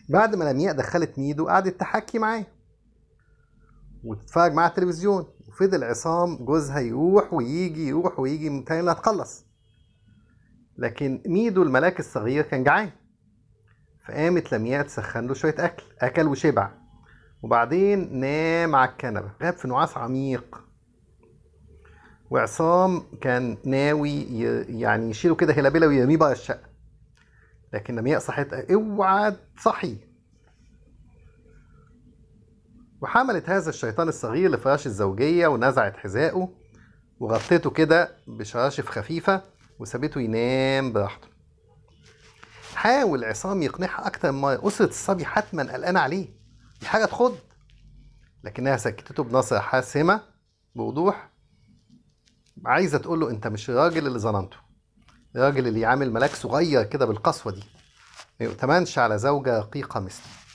بعد ما لمياء دخلت ميدو قعدت تحكي معاه وتتفرج معاه على التلفزيون وفضل عصام جوزها يروح ويجي يروح ويجي متهيألي انها تخلص لكن ميدو الملاك الصغير كان جعان فقامت لمياء تسخن له شوية أكل أكل وشبع وبعدين نام على الكنبة غاب في نعاس عميق وعصام كان ناوي ي- يعني يشيله كده هلابيلا ويرميه بره الشقة لكن لمياء صحت اوعى تصحي وحملت هذا الشيطان الصغير لفراش الزوجية ونزعت حذائه وغطيته كده بشراشف خفيفة وسابته ينام براحته حاول عصام يقنعها أكتر من مرة أسرة الصبي حتما قلقانة عليه دي حاجة تخض لكنها سكتته بنصرة حاسمة بوضوح عايزة تقول له أنت مش الراجل اللي ظننته الراجل اللي يعامل ملاك صغير كده بالقسوة دي ما يؤتمنش على زوجة رقيقة مثلي